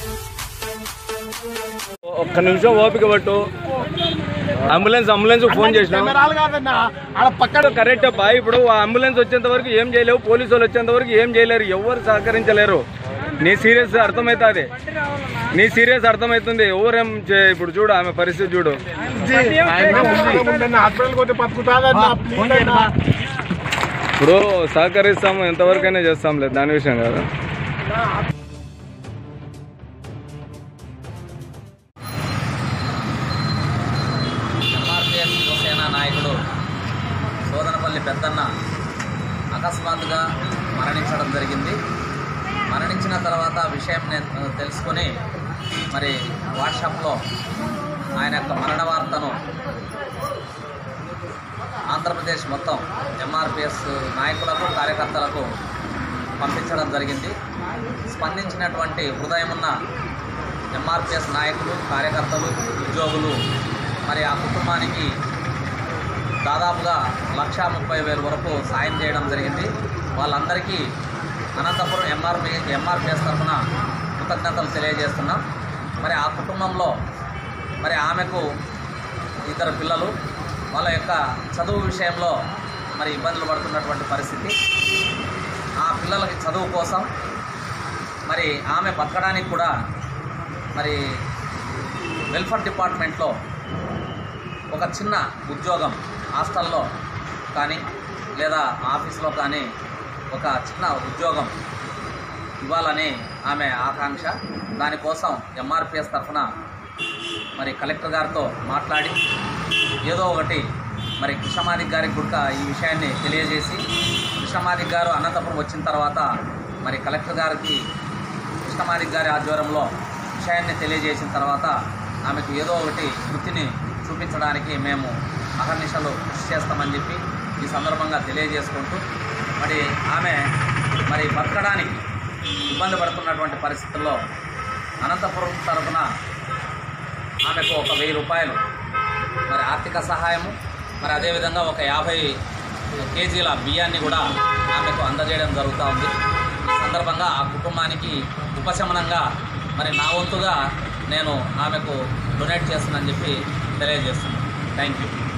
ఒక్క నిమిషం ఓపిక పట్టు అంబులెన్స్ అంబులెన్స్ ఫోన్ చేసినాం కెమెరాలు కాదన్నా ఆడ పక్కన కరెక్ట్ అబ్బా ఇప్పుడు ఆ అంబులెన్స్ వచ్చేంత వరకు ఏం చేయలేవు పోలీసు వాళ్ళు వచ్చేంత వరకు ఏం చేయలేరు ఎవరు సహకరించలేరు నీ సీరియస్ అర్థమవుతుంది నీ సీరియస్ అర్థమవుతుంది ఎవరేం చే- ఇప్పుడు చూడు ఆమె పరిస్థితి చూడు హాస్పిటల్ పోతే బతుకుతాదన్నా ప్లీజ్ అన్నా ఇప్పుడు సహకరిస్తాము ఎంతవరకైనా చేస్తాంలే దాని విషయం కదా ఎంఆర్పిఎస్ యువసేన నాయకుడు సోదనపల్లి పెద్దన్న అకస్మాత్తుగా మరణించడం జరిగింది మరణించిన తర్వాత విషయం నేను తెలుసుకొని మరి వాట్సాప్లో ఆయన యొక్క మరణ వార్తను ఆంధ్రప్రదేశ్ మొత్తం ఎంఆర్పిఎస్ నాయకులకు కార్యకర్తలకు పంపించడం జరిగింది స్పందించినటువంటి హృదయమున్న ఎంఆర్పిఎస్ నాయకులు కార్యకర్తలు ఉద్యోగులు మరి ఆ కుటుంబానికి దాదాపుగా లక్షా ముప్పై వేల వరకు సాయం చేయడం జరిగింది వాళ్ళందరికీ అనంతపురం ఎంఆర్పి ఎంఆర్పిఎస్ తరఫున కృతజ్ఞతలు తెలియజేస్తున్నాం మరి ఆ కుటుంబంలో మరి ఆమెకు ఇద్దరు పిల్లలు వాళ్ళ యొక్క చదువు విషయంలో మరి ఇబ్బందులు పడుతున్నటువంటి పరిస్థితి ఆ పిల్లలకి చదువు కోసం మరి ఆమె బతకడానికి కూడా మరి వెల్ఫేర్ డిపార్ట్మెంట్లో ఒక చిన్న ఉద్యోగం హాస్టల్లో కానీ లేదా ఆఫీస్లో కానీ ఒక చిన్న ఉద్యోగం ఇవ్వాలని ఆమె ఆకాంక్ష దానికోసం ఎంఆర్పిఎస్ తరఫున మరి కలెక్టర్ గారితో మాట్లాడి ఏదో ఒకటి మరి కృష్ణమాదిక్ గారికి కూడా ఈ విషయాన్ని తెలియజేసి కృష్ణమాదిక్ గారు అనంతపురం వచ్చిన తర్వాత మరి కలెక్టర్ గారికి కృష్ణమాదిక్ గారి ఆధ్వర్యంలో విషయాన్ని తెలియజేసిన తర్వాత ఆమెకు ఏదో ఒకటి వృత్తిని చూపించడానికి మేము అహర్నిశలు కృషి చేస్తామని చెప్పి ఈ సందర్భంగా తెలియజేసుకుంటూ మరి ఆమె మరి బతకడానికి ఇబ్బంది పడుతున్నటువంటి పరిస్థితుల్లో అనంతపురం తరఫున ఆమెకు ఒక వెయ్యి రూపాయలు మరి ఆర్థిక సహాయము మరి అదేవిధంగా ఒక యాభై కేజీల బియ్యాన్ని కూడా ఆమెకు అందజేయడం జరుగుతూ ఉంది ఈ సందర్భంగా ఆ కుటుంబానికి ఉపశమనంగా మరి నా వంతుగా నేను ఆమెకు డొనేట్ చేస్తానని చెప్పి తెలియజేస్తున్నాను థ్యాంక్ యూ